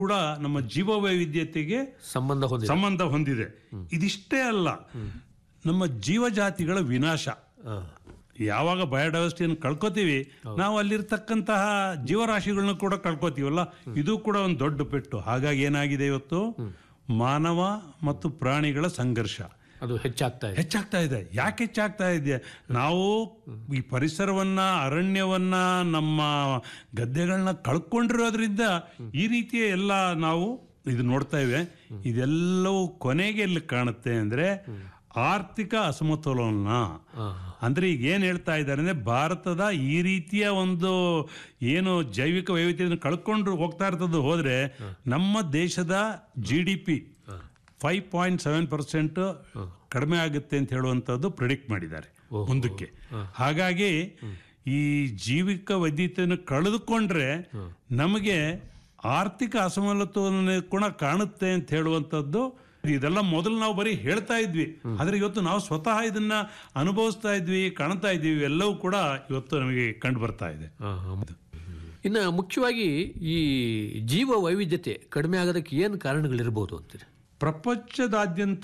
ಕೂಡ ನಮ್ಮ ಜೀವ ವೈವಿಧ್ಯತೆಗೆ ಸಂಬಂಧ ಹೊಂದಿದೆ ಸಂಬಂಧ ಹೊಂದಿದೆ ಇದಿಷ್ಟೇ ಅಲ್ಲ ನಮ್ಮ ಜೀವಜಾತಿಗಳ ವಿನಾಶ ಆ, ಯಾವಾಗ ಬಯೋಡೈವರ್ಸಿಟಿಯನ್ನು ಕಳ್ಕೊತೀವಿ ನಾವು ಅಲ್ಲಿರ್ತಕ್ಕಂತಹ ಜೀವರಾಶಿಗಳನ್ನ ಕೂಡ ಕಳ್ಕೊತೀವಲ್ಲ ಇದು ಕೂಡ ಒಂದು ದೊಡ್ಡ ಪೆಟ್ಟು ಹಾಗಾಗಿ ಏನಾಗಿದೆ ಇವತ್ತು ಮಾನವ ಮತ್ತು ಪ್ರಾಣಿಗಳ ಸಂಘರ್ಷ ಅದು ಹೆಚ್ಚಾಗ್ತಾ ಇದೆ ಹೆಚ್ಚಾಗ್ತಾ ಇದೆ ಯಾಕೆ ಹೆಚ್ಚಾಗ್ತಾ ಇದೆ ನಾವು ಈ ಪರಿಸರವನ್ನ ಅರಣ್ಯವನ್ನ ನಮ್ಮ ಗದ್ದೆಗಳನ್ನ ಕಳ್ಕೊಂಡಿರೋದ್ರಿಂದ ಈ ರೀತಿಯ ಎಲ್ಲ ನಾವು ಇದು ನೋಡ್ತಾ ಇವೆ ಇದೆಲ್ಲವೂ ಕೊನೆಗೆ ಎಲ್ಲಿ ಕಾಣುತ್ತೆ ಅಂದ್ರೆ ಆರ್ಥಿಕ ಅಸಮತೋಲನ ಆ, ಅಂದ್ರೆ ಈಗ ಏನ್ ಹೇಳ್ತಾ ಇದ್ದಾರೆ ಅಂದ್ರೆ ಭಾರತದ ಈ ರೀತಿಯ ಒಂದು ಏನು ಜೈವಿಕ ವೈವಿಧ್ಯತೆಯನ್ನು ಕಳ್ಕೊಂಡು ಹೋಗ್ತಾ ಇರ್ತದ್ದು ಹೋದ್ರೆ ನಮ್ಮ ದೇಶದ G D P five point seven percent ಕಡಿಮೆ ಆಗುತ್ತೆ ಅಂತ ಹೇಳುವಂಥದ್ದು ಪ್ರಿಡಿಕ್ಟ್ ಮಾಡಿದ್ದಾರೆ ಮುಂದಕ್ಕೆ ಹಾಗಾಗಿ ಈ ಜೀವಿಕ ವೈದ್ಯತೆಯನ್ನು ಕಳೆದುಕೊಂಡ್ರೆ ನಮಗೆ ಆರ್ಥಿಕ ಅಸಮತೋಲನ ಕೂಡ ಕಾಣುತ್ತೆ ಅಂತ ಹೇಳುವಂಥದ್ದು ಇದೆಲ್ಲ ಮೊದಲು ನಾವು ಬರೀ ಹೇಳ್ತಾ ಇದ್ವಿ ಆದ್ರೆ ಇವತ್ತು ನಾವು ಸ್ವತಃ ಇದನ್ನ ಅನುಭವಿಸ್ತಾ ಇದ್ವಿ ಕಾಣ್ತಾ ಇದ್ವಿ ಎಲ್ಲವೂ ಕೂಡ ಇವತ್ತು ನಮಗೆ ಕಂಡು ಬರ್ತಾ ಇದೆ ಆ, ಆ. ಇನ್ನು ಮುಖ್ಯವಾಗಿ ಈ ಜೀವ ವೈವಿಧ್ಯತೆ ಕಡಿಮೆ ಆಗೋದಕ್ಕೆ ಏನು ಕಾರಣಗಳಿರ್ಬೋದು ಅಂತೀರಿ ಪ್ರಪಂಚದಾದ್ಯಂತ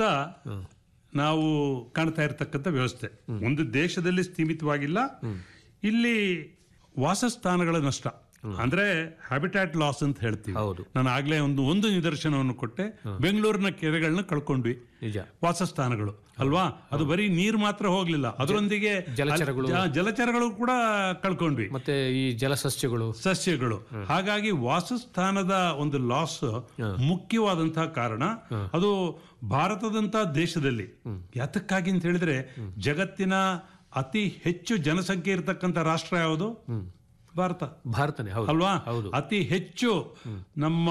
ನಾವು ಕಾಣ್ತಾ ಇರತಕ್ಕಂಥ ವ್ಯವಸ್ಥೆ ಒಂದು ದೇಶದಲ್ಲಿ ಸೀಮಿತವಾಗಿಲ್ಲ ಇಲ್ಲಿ ವಾಸಸ್ಥಾನಗಳ ನಷ್ಟ ಅಂದ್ರೆ ಹ್ಯಾಬಿಟ್ಯಾಟ್ ಲಾಸ್ ಅಂತ ಹೇಳ್ತೀವಿ ಹೌದು. ನಾನು ಆಗ್ಲೇ ಒಂದು ಒಂದು ನಿದರ್ಶನವನ್ನು ಕೊಟ್ಟೆ ಬೆಂಗಳೂರಿನ ಕೆರೆಗಳನ್ನ ಕಳ್ಕೊಂಡ್ವಿ ನಿಜ ವಾಸಸ್ಥಾನಗಳು ಅಲ್ವಾ ಅದು ಬರೀ ನೀರು ಮಾತ್ರ ಹೋಗ್ಲಿಲ್ಲ ಅದರೊಂದಿಗೆ ಜಲಚರಗಳು. ಜ- ಜಲಚರಗಳು ಕೂಡ ಕಳ್ಕೊಂಡ್ವಿ ಮತ್ತೆ ಈ ಜಲಸಸ್ಯಗಳು ಸಸ್ಯಗಳು ಹಾಗಾಗಿ ವಾಸಸ್ಥಾನದ ಒಂದು ಲಾಸ್ ಮುಖ್ಯವಾದಂತಹ ಕಾರಣ ಅದು ಭಾರತದಂತಹ ದೇಶದಲ್ಲಿ ಯಾತಕ್ಕಾಗಿ ಅಂತ ಹೇಳಿದ್ರೆ ಜಗತ್ತಿನ ಅತಿ ಹೆಚ್ಚು ಜನಸಂಖ್ಯೆ ಇರತಕ್ಕಂಥ ರಾಷ್ಟ್ರ ಯಾವುದು ಭಾರತ ಭಾರತನೇ ಹೌದು ಅಲ್ವಾ ಹೌದು. ಅತಿ ಹೆಚ್ಚು ನಮ್ಮ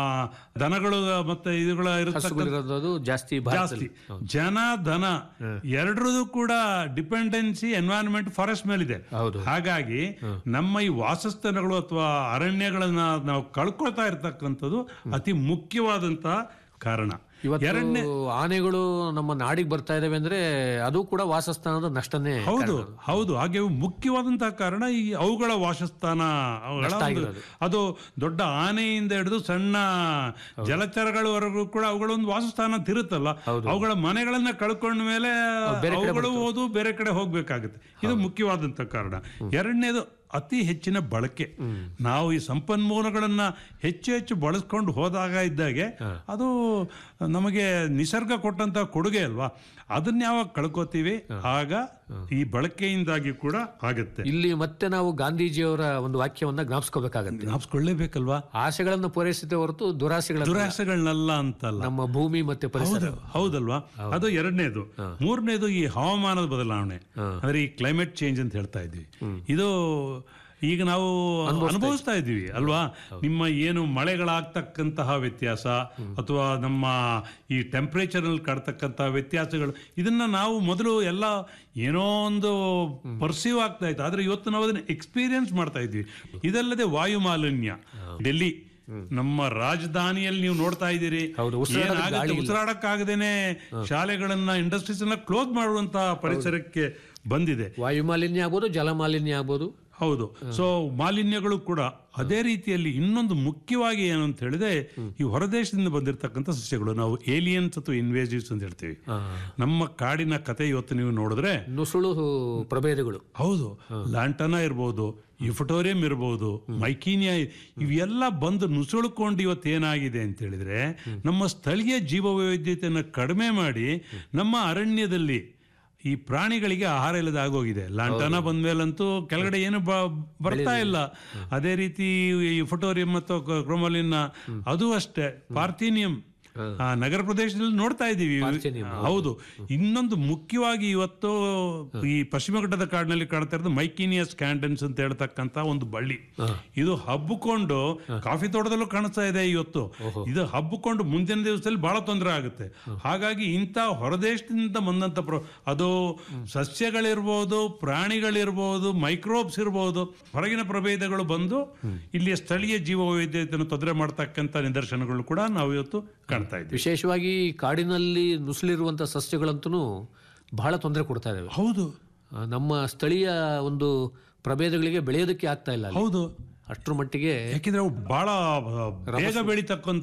ದನಗಳು ಮತ್ತೆ ಇವುಗಳ ಇರತಕ್ಕಂಥ ಹಸುಗಳಿರೋದು ಜಾಸ್ತಿ ಭಾರತದಲ್ಲಿ ಜಾಸ್ತಿ ಜನ ದನ ಎರಡರದು ಕೂಡ ಡಿಪೆಂಡೆನ್ಸಿ ಎನ್ವೈರನ್ಮೆಂಟ್ ಫಾರೆಸ್ಟ್ ಮೇಲಿದೆ ಹೌದು. ಹಾಗಾಗಿ ನಮ್ಮ ಈ ವಾಸಸ್ಥಾನಗಳು ಅಥವಾ ಅರಣ್ಯಗಳನ್ನ ನಾವು ಕಳ್ಕೊಳ್ತಾ ಇರ್ತಕ್ಕಂಥದ್ದು ಅತಿ ಮುಖ್ಯವಾದಂತಹ ಕಾರಣ ಇವತ್ತು ಎರಡನೇ ಆನೆಗಳು ನಮ್ಮ ನಾಡಿಗೆ ಬರ್ತಾ ಇದಾವೆ ಅಂದ್ರೆ ಅದು ಕೂಡ ವಾಸಸ್ಥಾನದ ನಷ್ಟನೇ ಹೌದು ಹೌದು ಹಾಗೆ ಮುಖ್ಯವಾದಂತಹ ಕಾರಣ ಈ ಅವುಗಳ ವಾಸಸ್ಥಾನ ಅವುಗಳ ನಷ್ಟ ಒಂದು- ಆಗಿರೋದು. ಅದು ದೊಡ್ಡ ಆನೆಯಿಂದ ಹಿಡಿದು ಸಣ್ಣ ಜಲಚರಗಳವರೆಗೂ ಕೂಡ ಅವುಗಳ ಒಂದು ವಾಸಸ್ಥಾನ ತಿರುತ್ತಲ್ಲ ಅವುಗಳ ಮನೆಗಳನ್ನ ಕಳ್ಕೊಂಡ ಮೇಲೆ ಬೇರೆ ಕಡೆ ಅವುಗಳು ಓದು ಬೇರೆ ಕಡೆ ಹೋಗ್ಬೇಕಾಗುತ್ತೆ ಇದು ಮುಖ್ಯವಾದಂತ ಕಾರಣ ಎರಡನೇದು ಅತಿ ಹೆಚ್ಚಿನ ಬಳಕೆ ನಾವು ಈ ಸಂಪನ್ಮೂಲಗಳನ್ನ ಹೆಚ್ಚು ಹೆಚ್ಚು ಬಳಸ್ಕೊಂಡು ಹೋದಾಗ ಇದ್ದಾಗೆ ಅದು ನಮಗೆ ನಿಸರ್ಗ ಕೊಟ್ಟಂತ ಕೊಡುಗೆ ಅಲ್ವಾ ಅದನ್ನ ಯಾವಾಗ ಕಳ್ಕೊತೀವಿ ಆಗ ಈ ಬಳಕೆಯಿಂದಾಗಿ ಕೂಡ ಆಗುತ್ತೆ ಇಲ್ಲಿ ಮತ್ತೆ ನಾವು ಗಾಂಧೀಜಿಯವರ ಒಂದು ವಾಕ್ಯವನ್ನ ಜ್ಞಾಪಿಸ್ಕೋಬೇಕಾಗತ್ತೆ ಜ್ಞಾಪಿಸ್ಕೊಳ್ಳೇಬೇಕಲ್ವಾ ಆಸೆಗಳನ್ನು ಪೂರೈಸಿದ ಹೊರತು ದುರಾಸೆಗಳ ದುರಾಸೆಗಳನ್ನೆಲ್ಲ ಅಂತಲ್ಲ ನಮ್ಮ ಭೂಮಿ ಮತ್ತೆ ಪರಿಸರ ಹೌದು ಹೌದಲ್ವಾ ಅದು ಎರಡನೇದು ಮೂರನೇದು ಈ ಹವಾಮಾನದ ಬದಲಾವಣೆ ಅಂದ್ರೆ ಈ ಕ್ಲೈಮೇಟ್ ಚೇಂಜ್ ಅಂತ ಹೇಳ್ತಾ ಇದ್ವಿ ಇದು ಈಗ ನಾವು ಅನುಭವಿಸ್ತಾ ಇದ್ವಿ ಅಲ್ವಾ ನಿಮ್ಮ ಏನು ಮಳೆಗಳಾಗ್ತಕ್ಕಂತಹ ವ್ಯತ್ಯಾಸ ಅಥವಾ ನಮ್ಮ ಈ ಟೆಂಪರೇಚರ್ ನಲ್ಲಿ ಕಾಡ್ತಕ್ಕಂತಹ ವ್ಯತ್ಯಾಸಗಳು ಇದನ್ನ ನಾವು ಮೊದಲು ಎಲ್ಲ ಏನೋ ಒಂದು ಪರ್ಸೀವ್ ಆಗ್ತಾ ಇತ್ತು ಆದ್ರೆ ಇವತ್ತು ನಾವು ಅದನ್ನ ಎಕ್ಸ್ಪೀರಿಯನ್ಸ್ ಮಾಡ್ತಾ ಇದ್ವಿ ಇದಲ್ಲದೆ ವಾಯು ಮಾಲಿನ್ಯ ಡೆಲ್ಲಿ ನಮ್ಮ ರಾಜಧಾನಿಯಲ್ಲಿ ನೀವು ನೋಡ್ತಾ ಇದ್ದೀರಿ ಹೌದು, ಉಸಿರಾಡೋದಕ್ಕೆ ಏನಾಗುತ್ತೆ? ಗಾಳಿ ಇಲ್ಲ. ಉಸಿರಾಡಕ್ಕಾಗದೇನೆ ಶಾಲೆಗಳನ್ನ ಇಂಡಸ್ಟ್ರೀಸ್ ಅನ್ನ ಕ್ಲೋಸ್ ಮಾಡುವಂತಹ ಪರಿಸರಕ್ಕೆ ಬಂದಿದೆ ವಾಯು ಮಾಲಿನ್ಯ ಆಗ್ಬೋದು ಜಲ ಮಾಲಿನ್ಯ ಆಗ್ಬೋದು ಹೌದು ಸೊ ಮಾಲಿನ್ಯಗಳು ಕೂಡ ಅದೇ ರೀತಿಯಲ್ಲಿ ಇನ್ನೊಂದು ಮುಖ್ಯವಾಗಿ ಏನು ಅಂತ ಹೇಳಿದ್ರೆ ಈ ಹೊರದೇಶದಿಂದ ಬಂದಿರತಕ್ಕಂಥ ಸಸ್ಯಗಳು ನಾವು ಏಲಿಯನ್ಸ್ ಅಥವಾ ಇನ್ವೇಸಿವ್ಸ್ ಅಂತ ಹೇಳ್ತೀವಿ ನಮ್ಮ ಕಾಡಿನ ಕತೆ ಇವತ್ತು ನೀವು ನೋಡಿದ್ರೆ ನುಸುಳು ಪ್ರಭೇದಗಳು ಹೌದು ಲ್ಯಾಂಟನ ಇರ್ಬೋದು ಇಫಟೋರಿಯಂ ಇರ್ಬೋದು ಮೈಕೀನಿಯಾ ಇವೆಲ್ಲ ಬಂದು ನುಸುಳ್ಕೊಂಡು ಇವತ್ತು ಏನಾಗಿದೆ ಅಂತ ಹೇಳಿದ್ರೆ ನಮ್ಮ ಸ್ಥಳೀಯ ಜೀವ ವೈವಿಧ್ಯತೆಯನ್ನು ಕಡಿಮೆ ಮಾಡಿ ನಮ್ಮ ಅರಣ್ಯದಲ್ಲಿ ಈ ಪ್ರಾಣಿಗಳಿಗೆ ಆಹಾರ ಇಲ್ಲದೆ ಆಗೋಗಿದೆ ಲಾಂಟನ ಬಂದ್ಮೇಲಂತೂ ಕೆಳಗಡೆ ಏನು ಬ- ಬರ್ತಾ ಇಲ್ಲ ಅದೇ ರೀತಿ ಈ ಫೋಟೋರಿಯಂ ಮತ್ತು ಕ್ರೋಮಲಿನ್ ಅದು ಅಷ್ಟೇ ಪಾರ್ಥೀನಿಯಂ ಆ, ನಗರ ಪ್ರದೇಶದಲ್ಲಿ ನೋಡ್ತಾ ಇದ್ದೀವಿ ಪಾರ್ಥೇನಿಯಂ, ಹೌದು ಇನ್ನೊಂದು ಮುಖ್ಯವಾಗಿ ಇವತ್ತು ಈ ಪಶ್ಚಿಮ ಘಟ್ಟದ ಕಾಡಿನಲ್ಲಿ ಕಾಣ್ತಾ ಇರೋದು ಮೈಕೀನಿಯಸ್ ಕ್ಯಾಂಡನ್ಸ್ ಅಂತ ಹೇಳ್ತಕ್ಕಂತ ಒಂದು ಬಳ್ಳಿ ಇದು ಹಬ್ಬಿಕೊಂಡು ಕಾಫಿ ತೋಟದಲ್ಲೂ ಕಾಣಿಸ್ತಾ ಇದೆ ಇವತ್ತು ಇದು ಹಬ್ಬಿಕೊಂಡು ಮುಂದಿನ ದಿವಸದಲ್ಲಿ ಬಹಳ ತೊಂದರೆ ಆಗುತ್ತೆ ಹಾಗಾಗಿ ಇಂಥ ಹೊರದೇಶದಿಂದ ಬಂದಂತ ಪ್ರ ಅದು ಸಸ್ಯಗಳಿರ್ಬೋದು ಪ್ರಾಣಿಗಳಿರ್ಬೋದು ಮೈಕ್ರೋಬ್ಸ್ ಇರ್ಬೋದು ಹೊರಗಿನ ಪ್ರಭೇದಗಳು ಬಂದು ಇಲ್ಲಿಯ ಸ್ಥಳೀಯ ಜೀವ ವೈವಿಧ್ಯತೆಯನ್ನು ತೊಂದರೆ ಮಾಡ್ತಕ್ಕಂಥ ನಿದರ್ಶನಗಳು ಕೂಡ ನಾವು ಇವತ್ತು ಕಾಣ್ತಾ ಇದ್ದೀವಿ ವಿಶೇಷವಾಗಿ ಈ ಕಾಡಿನಲ್ಲಿ ನುಸುಳಿರುವಂತ ಸಸ್ಯಗಳಂತೂ ಬಹಳ ತೊಂದರೆ ಕೊಡ್ತಾ ಇದಾವೆ ಹೌದು ಆ, ನಮ್ಮ ಸ್ಥಳೀಯ ಒಂದು ಪ್ರಭೇದಗಳಿಗೆ ಬೆಳೆಯೋದಕ್ಕೆ ಆಗ್ತಾ ಇಲ್ಲ ಅಲ್ಲಿ. ಹೌದು ಅಷ್ಟರ ಮಟ್ಟಿಗೆ ಯಾಕೆಂದ್ರೆ ಅವು ಬಹಳ ಬೇಗ ಬೆಳೀತಕ್ಕಂಥ